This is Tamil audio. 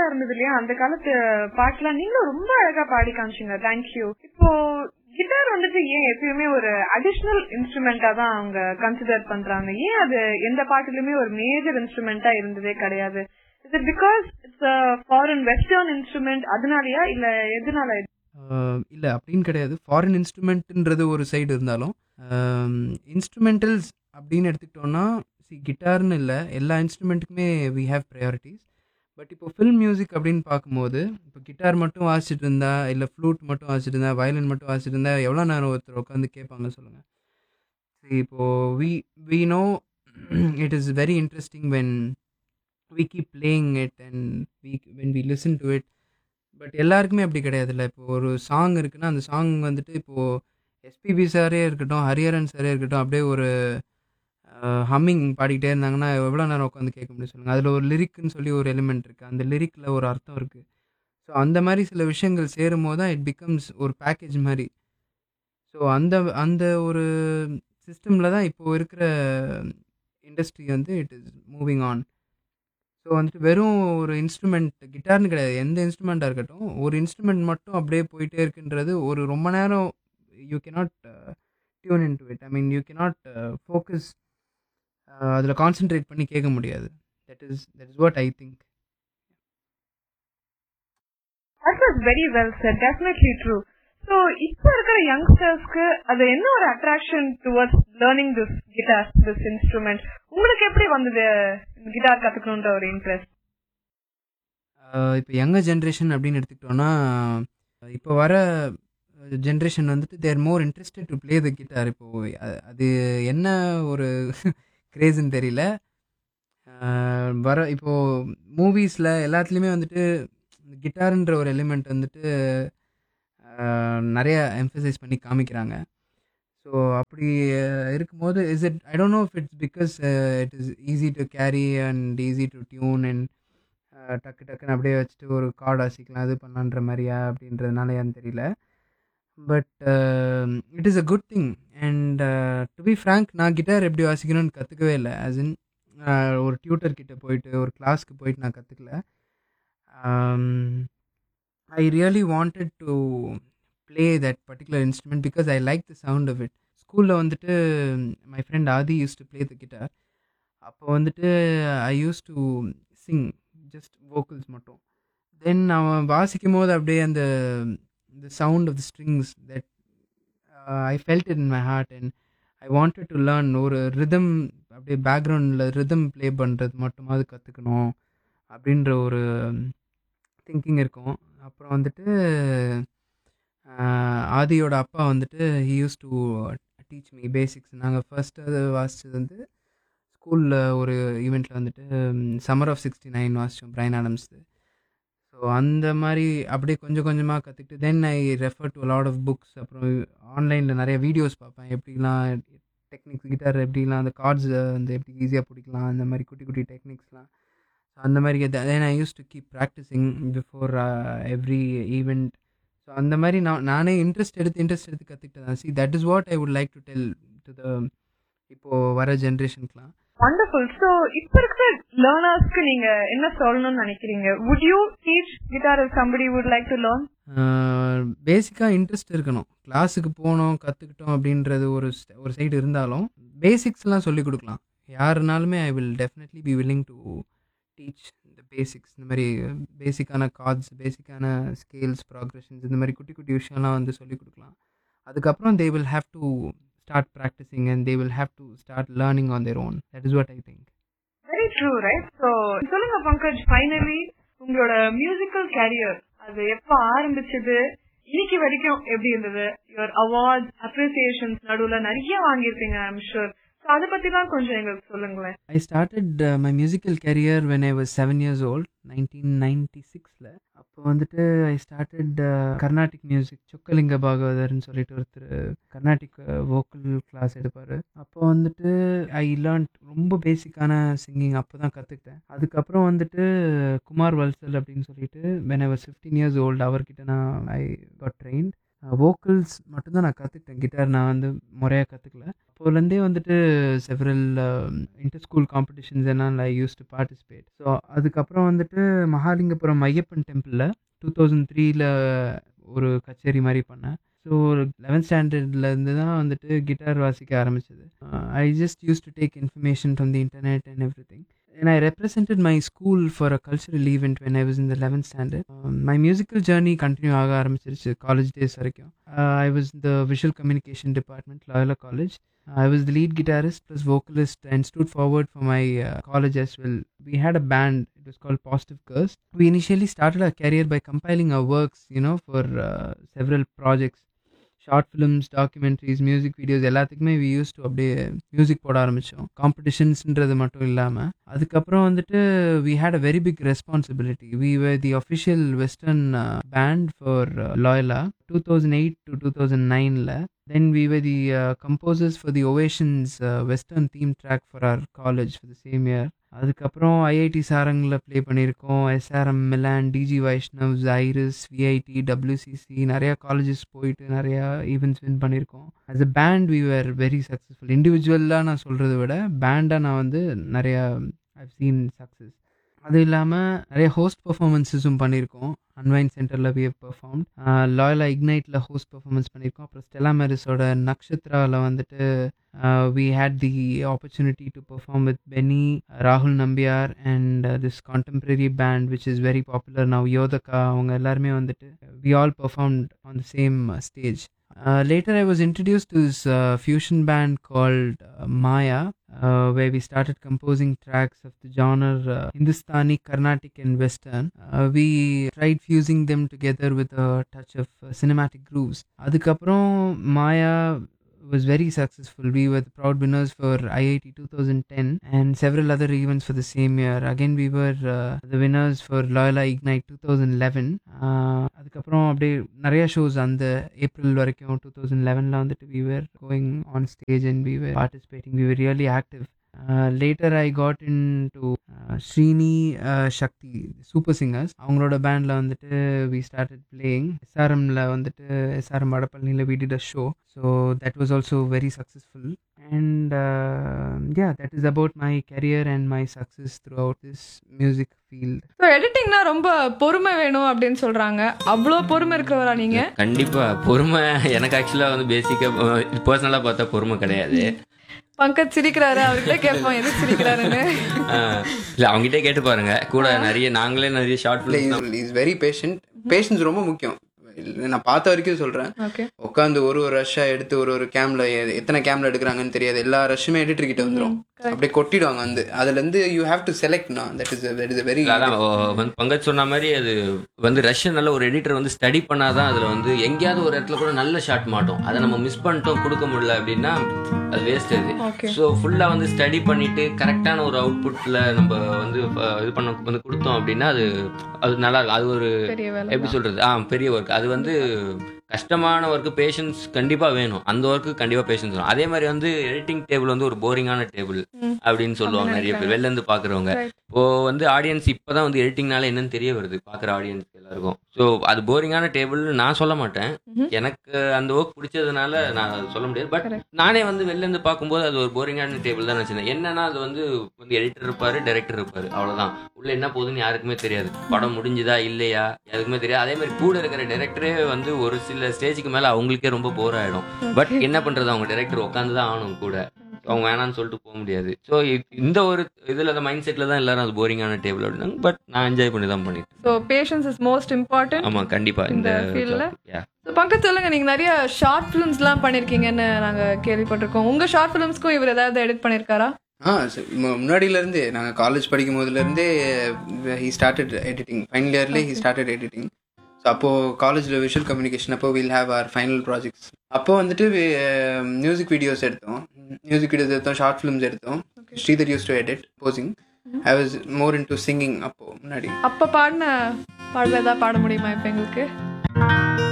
இருந்தது இல்லையா அந்த காலத்து பாட்டுலாம் நீங்களும் ரொம்ப அழகா பாடி காமிச்சீங்க தேங்க்யூ இப்போ கிட்டார் வந்துட்டு ஏன் எப்பயுமே ஒரு அடிஷனல் இன்ஸ்ட்ருமெண்டா தான் அவங்க கன்சிடர் பண்றாங்க ஏன் அது எந்த பாட்டுலயுமே ஒரு மேஜர் இன்ஸ்ட்ருமெண்டா இருந்ததே கிடையாது is it because it's foreign western instrument அதனாலயா இல்ல எதனால இது? இல்லை அப்படின்னு கிடையாது ஃபாரின் இன்ஸ்ட்ருமெண்ட்ன்றது ஒரு சைடு இருந்தாலும் இன்ஸ்ட்ருமெண்டல்ஸ் அப்படின்னு எடுத்துக்கிட்டோன்னா சி கிட்டார்னு இல்லை எல்லா இன்ஸ்ட்ருமெண்ட்டுக்குமே வி ஹேவ் ப்ரையாரிட்டிஸ் பட் இப்போ ஃபில்ம் மியூசிக் அப்படின்னு பார்க்கும்போது இப்போ கிட்டார் மட்டும் வாசிச்சுட்டு இருந்தா இல்லை ஃப்ளூட் மட்டும் வாசிச்சுட்டு இருந்தா வயலின் மட்டும் வாசிச்சுட்டு இருந்தா எவ்வளோ நேரம் ஒருத்தர் உட்காந்து கேட்பாங்க சொல்லுங்கள் சரி இப்போது we we know it is very interesting when we keep playing it and we when we listen to it but எல்லாருக்குமே அப்படி கிடையாதுல்ல இப்போ ஒரு சாங் இருக்குன்னா அந்த சாங் வந்துட்டு இப்போது எஸ்பிபி சாரே இருக்கட்டும் ஹரிஹரன் சாரே இருக்கட்டும் அப்படியே ஒரு ஹம்மிங் பாடிக்கிட்டே இருந்தாங்கன்னா எவ்வளோ நேரம் உட்காந்து கேட்க முடியும் சொல்லுங்கள் அதில் ஒரு லிரிக்னு சொல்லி ஒரு எலிமெண்ட் இருக்குது அந்த லிரிக்கில் ஒரு அர்த்தம் இருக்குது ஸோ அந்த மாதிரி சில விஷயங்கள் சேரும் போது தான் இட் பிகம்ஸ் ஒரு பேக்கேஜ் மாதிரி ஸோ அந்த அந்த ஒரு சிஸ்டமில் தான் இப்போது இருக்கிற இண்டஸ்ட்ரி வந்து it is moving on so வந்துட்டு வெறும் ஒரு இன்ஸ்ட்ருமெண்ட் கிட்டார்னு கிடையாது எந்த இன்ஸ்ட்ருமெண்ட்டாக இருக்கட்டும் ஒரு இன்ஸ்ட்ருமெண்ட் மட்டும் அப்படியே போயிட்டே இருக்குன்றது ஒரு ரொம்ப நேரம் you cannot tune in to it I mean you cannot focus அதில் கான்சென்ட்ரேட் பண்ணி கேட்க முடியாது that is that is what I think That was very well said. Definitely true. So, இப்போ இருக்கிற யங்ஸ்டர்ஸ்க்கு அது என்ன ஒரு attraction towards learning this guitar this instrument உங்களுக்கு எப்படி வந்தது கிட்டார் கத்துக்கணுன்ற ஒரு இன்ட்ரெஸ்ட் இப்போ யங்கர் ஜென்ரேஷன் அப்படின்னு எடுத்துக்கிட்டோன்னா இப்போ வர ஜென்ரேஷன் வந்துட்டு they're more interested to play the guitar இப்போது அது என்ன ஒரு கிரேஸ்ன்னு தெரியல அஹ் வர இப்போது மூவிஸில் எல்லாத்துலேயுமே வந்துட்டு கிட்டாருன்ற ஒரு எலிமெண்ட் வந்துட்டு அஹ் நிறைய எம்ஃபசைஸ் பண்ணி காமிக்கிறாங்க ஸோ அப்படி அஹ் இருக்கும்போது is it I don't know if it's because it is easy to carry and easy to tune and டக்கு டக்குன்னு அப்படியே வச்சுட்டு ஒரு கார்டு வாசிக்கலாம் இது பண்ணலான்ற மாதிரியா அப்படின்றதுனாலயான்னு தெரியல but it is a good thing and to be frank நான் கிட்டார் எப்படி வாசிக்கணும்னு கற்றுக்கவே இல்லை ஆஸ் இன் ஒரு டியூட்டர் கிட்ட போயிட்டு ஒரு கிளாஸ்க்கு போயிட்டு நான் கற்றுக்கல I really wanted to play that particular instrument because I like the sound of it ஸ்கூலில் வந்துட்டு my friend Adhi use to play the guitar அப்போ வந்துட்டு I use to sing just vocals மட்டும் தென் அவன் வாசிக்கும் போது அப்படியே அந்த the sound of the strings that uh, I felt it in my heart and I wanted to learn ஒரு ரிதம் அப்படியே பேக்ரவுண்டில் ரிதம் ப்ளே பண்ணுறது மட்டுமாவது கற்றுக்கணும் அப்படின்ற ஒரு திங்கிங் இருக்கும் அப்புறம் வந்துட்டு ஆஹ், ஆதியோட அப்பா வந்துட்டு he use to teach me basics நாங்கள் ஃபர்ஸ்ட் அது வாசிச்சது வந்து ஸ்கூலில் ஒரு ஈவெண்ட்டில் வந்துட்டு சம்மர் ஆஃப் சிக்ஸ்டி நைன் வாசித்தோம் பிரைன் ஆடம்ஸ் ஸோ அந்த மாதிரி அப்படியே கொஞ்சம் கொஞ்சமாக கற்றுக்கிட்டு then I refer to lot of books அப்புறம் ஆன்லைனில் நிறைய வீடியோஸ் பார்ப்பேன் எப்படிலாம் டெக்னிக்ஸ் கிட்டார் எப்படிலாம் அந்த கார்ட்ஸ் வந்து எப்படி ஈஸியாக பிடிக்கலாம் அந்த மாதிரி குட்டி குட்டி டெக்னிக்ஸ்லாம் ஸோ அந்த மாதிரி then I use to keep practising before every event so அந்த மாதிரி நான் நானே இன்ட்ரெஸ்ட் எடுத்து இன்ட்ரெஸ்ட் எடுத்து கற்றுக்கிட்டேன் see that is what I would like to tell to the இப்போது வர ஜென்ரேஷனுக்குலாம் வண்டர்ஃபுல் சோ இப்ப இருக்கிற லேர்னர்ஸ்க்கு நீங்க என்ன சொல்லணும்னு நினைக்கிறீங்க would you teach guitar if somebody would like to learn பேசிக்காக இன்ட்ரெஸ்ட் இருக்கணும் கிளாஸுக்கு போனோம் கற்றுக்கிட்டோம் அப்படின்றது ஒரு st- ஒரு சைடு இருந்தாலும் பேசிக்ஸ்லாம் சொல்லிக் கொடுக்கலாம் யாருனாலுமே I will definitely be willing to teach இந்த பேசிக்ஸ் இந்த மாதிரி பேசிக்கான கார்ட்ஸ் பேசிக்கான ஸ்கேல்ஸ் ப்ராக்ரெஷன்ஸ் இந்த மாதிரி குட்டி குட்டி விஷயம்லாம் வந்து சொல்லிக் கொடுக்கலாம் அதுக்கப்புறம் they will have to start practising and they will have to start learning on their own that is what I think very true right so சொல்லுங்க பங்கஜ் ஃபைனலி உங்களோட மியூசிக்கல் கேரியர் அது எப்ப ஆரம்பிச்சது இன்னைக்கு வரைக்கும் எப்படி இருந்தது யுவர் அவார்ட்ஸ் அப்ரிசியேஷன்ஸ் நடுவுல நிறைய வாங்கியிருப்பீங்க ஐம் ஷூர் ஸோ அதை பத்தி தான் கொஞ்சம் எங்களுக்கு சொல்லுங்களேன் I started uh, my musical career when I was seven years old, 1996ல அப்போ வந்துட்டு I started Carnatic music Chokkalinga பாகவதர்னு சொல்லிட்டு ஒருத்தர் கர்நாடிக் வோக்கல் கிளாஸ் எடுப்பார் அப்போ வந்துட்டு ஐ லேர்ன் ரொம்ப பேசிக்கான சிங்கிங் அப்போ தான் கற்றுக்கிட்டேன் அதுக்கப்புறம் வந்துட்டு குமார் வல்சல் அப்படின்னு சொல்லிட்டு when I was fifteen years old அவர்கிட்ட நான் ஐ got trained வோக்கல்ஸ் மட்டும்தான் நான் கற்றுக்கிட்டேன் கிட்டார் நான் வந்து முறையாக கற்றுக்கல அப்போலேருந்தே வந்துட்டு செவரல் இன்டர் ஸ்கூல் காம்படிஷன்ஸ் எல்லாம் I use to participate so அதுக்கப்புறம் வந்துட்டு மகாலிங்கபுரம் ஐயப்பன் டெம்பிளில் டூ தௌசண்ட் த்ரீல ஒரு கச்சேரி மாதிரி பண்ணேன் ஸோ லெவன்த் ஸ்டாண்டர்ட்லேருந்து தான் வந்துட்டு கிட்டார் வாசிக்க ஆரம்பிச்சது I just use to take information from the internet and everything and I represented my school for a cultural event when I was in the 11th standard. Um, my musical journey continue ஆக ஆரம்பிச்சிருச்சு காலேஜ் டேஸ் வரைக்கும் I was the visual communication department Loyola college I was the lead guitarist plus vocalist and stood forward for my uh, college as well. We had a band, it was called Positive Curse. We initially started our career by compiling our works, you know, for uh, several projects. Short films documentaries music videos எல்லாத்துக்குமே வி யூஸ் டு அப்படியே மியூசிக் போட ஆரம்பித்தோம் காம்படிஷன்ஸ்ன்றது மட்டும் இல்லாமல் அதுக்கப்புறம் வந்துட்டு we had a very big responsibility we were the official western band for Loyola two thousand eight to two thousand நைனில் then we were the composers for the ovations western theme track for our college for the same year அதுக்கப்புறம் ஐஐடி சாரங்கில் ப்ளே பண்ணியிருக்கோம் SRM Milan DG வைஷ்ணவ்ஸ் iris VIT WCC நிறையா காலேஜஸ் போயிட்டு நிறையா ஈவெண்ட்ஸ் வின் பண்ணியிருக்கோம் as a band we were very successful இண்டிவிஜுவலாக நான் சொல்கிறத விட பேண்டாக நான் வந்து நிறையா ஐவ் சீன் சக்ஸஸ் அது இல்லாமல் நிறைய ஹோஸ்ட் பர்ஃபார்மன்ஸஸும் பண்ணியிருக்கோம் அன்வைன் சென்டரில் வி ஹவ் பெர்ஃபார்ம் லாயலா இக்னைட்டில் ஹோஸ்ட் பர்ஃபார்மன்ஸ் பண்ணியிருக்கோம் அப்புறம் ஸ்டெலா மேரிஸோட நக்ஷத்ராவில் வந்துட்டு we had the opportunity to perform with Benny ராகுல் Nambiar and this contemporary band which is very popular now Yodhaka அவங்க எல்லாருமே வந்துட்டு we all performed on the same stage Uh, later, I was introduced to this uh, fusion band called uh, Maya, uh, where we started composing tracks of the genre uh, Hindustani, Carnatic, and Western. Uh, we tried fusing them together with a touch of uh, cinematic grooves. அதுக்கப்புறம் Maya was very successful. We were the proud winners for IIT 2010 and several other events for the same year. Again, we were uh, the winners for Loyola Ignite 2011. Uh, அதுக்கப்புறம் அப்படியே நிறைய ஷோஸ் அந்த ஏப்ரல் வரைக்கும் டூ தௌசண்ட் லெவனில் வந்துட்டு we were going on stage and we were participating we were really active later I got into Srini Sakthi super singers அவங்களோட பேண்டில் வந்துட்டு வி ஸ்டார்டட் பிளேயிங் எஸ்ஆர்எம்ல வந்துட்டு எஸ்ஆர்எம் வடப்பள்ளியில் we did a show so that was also very successful and yeah that is about my career and my success throughout this music field so எடிட்டிங்னா ரொம்ப பொறுமை வேணும் அப்படின்னு சொல்றாங்க அவ்வளோ பொறுமை இருக்கிறவரா நீங்க கண்டிப்பா பொறுமை எனக்கு ஆக்சுவலா வந்து பேசிக்கா பர்சனலா பார்த்தா பொறுமை கிடையாது பங்கஜ் சிரிக்கிறாரு அவர்கிட்ட கேட்போம் எது சிரிக்கிறாருன்னு ஆஹ் இல்ல அவங்ககிட்ட கேட்டு பாருங்க கூட நிறைய நாங்களே நிறைய short film is very patient patience ரொம்ப முக்கியம் இல்ல, நான் பார்த்த வரைக்கும் சொல்றேன் ஓகே உட்காந்து ஒரு ஒரு ரஷ்ஷா எடுத்து ஒரு ஒரு கேம்ல எத்தனை கேம்ல எடுக்கிறாங்கன்னு தெரியாது எல்லா ரஷ்ஷுமே எடிட்டர் கிட்ட வந்துரும் அப்படியே கொட்டிடுவாங்க வந்து அதுல இருந்து you have to select that is that is very அதான் ஓ, வந்து பங்கஜ் சொன்ன மாதிரி அது வந்து ரஷ்யன் நல்ல ஒரு எடிட்டர் வந்து ஸ்டடி பண்ணாதான் அதுல வந்து எங்கேயாவது ஒரு இடத்துல கூட நல்ல ஷாட் மாட்டோம் அதை நம்ம மிஸ் பண்ணிட்டோம் கொடுக்க முடியல அப்படின்னா அது வேஸ்ட் அது ஓகே ஸோ ஃபுல்லாக வந்து ஸ்டடி பண்ணிட்டு கரெக்டான ஒரு அவுட்புட்டில் நம்ம வந்து அஹ், இது பண்ண வந்து கொடுத்தோம் அப்படின்னா அது அது நல்லா இருக்கும் அது ஒரு பெரிய வேலை எப்படி சொல்றது ஆ பெரிய ஒர்க் அது வந்து கஷ்டமான ஒர்க்கு பேஷன்ஸ் கண்டிப்பா வேணும் அந்த ஒர்க்கு கண்டிப்பா பேஷன்ஸ் வேணும் அதே மாதிரி வந்து எடிட்டிங் டேபிள் வந்து ஒரு போரிங்கான டேபிள் ம். அப்படின்னு சொல்லுவாங்க நிறைய பேர் வெளில இருந்து பாக்குறவங்க Right. இப்போ வந்து ஆடியன்ஸ் இப்பதான் வந்து எடிட்டிங்னால என்னன்னு தெரிய வருது பாக்குற ஆடியன்ஸ் எல்லாருக்கும் ஸோ அது போரிங்கான டேபிள் நான் சொல்ல மாட்டேன் ம்ஹும். எனக்கு அந்த ஒர்க் பிடிச்சதுனால நான் அதை சொல்ல முடியாது பட் Correct. நானே வந்து வெளில இருந்து பார்க்கும்போது அது ஒரு போரிங்கான டேபிள் தான் வச்சிருந்தேன் என்னன்னா அது வந்து வந்து எடிட்டர் இருப்பாரு டைரக்டர் இருப்பாரு அவ்வளவுதான் உள்ள என்ன போகுதுன்னு யாருக்குமே தெரியாது படம் முடிஞ்சுதா இல்லையா யாருக்குமே தெரியாது அதே மாதிரி கூட இருக்கிற டைரக்டரே வந்து ஒரு சில ஸ்டேஜுக்கு மேல அவங்களுக்கே ரொம்ப போர் ஆயிடும் பட் என்ன பண்றது அவங்க டைரக்டர் உட்காந்து தான் ஆகணும் கூட அவங்க வேணாம்னு சொல்லிட்டு போக முடியாது ஸோ இந்த ஒரு இதுல அந்த மைண்ட் செட்ல தான் எல்லாரும் அது போரிங்கான டேபிள் அப்படின்னாங்க பட் நான் என்ஜாய் பண்ணி தான் பண்ணிட்டு so patience is most important ஆமா கண்டிப்பா இந்த இந்த field ல? yeah. ஸோ பங்கஜ் சொல்லுங்க நீங்க நிறைய ஷார்ட் ஃபிலிம்ஸ்லாம் பண்ணிருக்கீங்கன்னு நாங்க கேள்விப்பட்டிருக்கோம் உங்க ஷார்ட் ஃபிலிம்ஸ்க்கும் இவர் ஏதாவது எடிட் பண்ணிருக்காரா ஆ சரி. மு- முன்னாடில இருந்தே நாங்க காலேஜ் படிக்கும் போதுல இருந்தே ஹி ஸ்டார்டட் எடிட்டிங் ஃபைனல் இயர்லேயே ஹி ஸ்டார்டட் எடிட்டிங் ஸோ அப்போ காலேஜில் விஷுவல் கம்யூனிகேஷன் அப்போ will have our final projects அப்போ வந்துட்டு மியூசிக் வீடியோஸ் எடுத்தோம் மியூசிக் வீடியோஸ் எடுத்தோம் ஷார்ட் ஃபிலிம்ஸ் எடுத்தோம் ஸ்ரீதர் யூஸ் டு எடிட் போசிங் I was more into singing அப்போ முன்னாடி அப்ப பாடின பாடல ஏதாவது பாட முடியுமா இப்ப எங்களுக்கு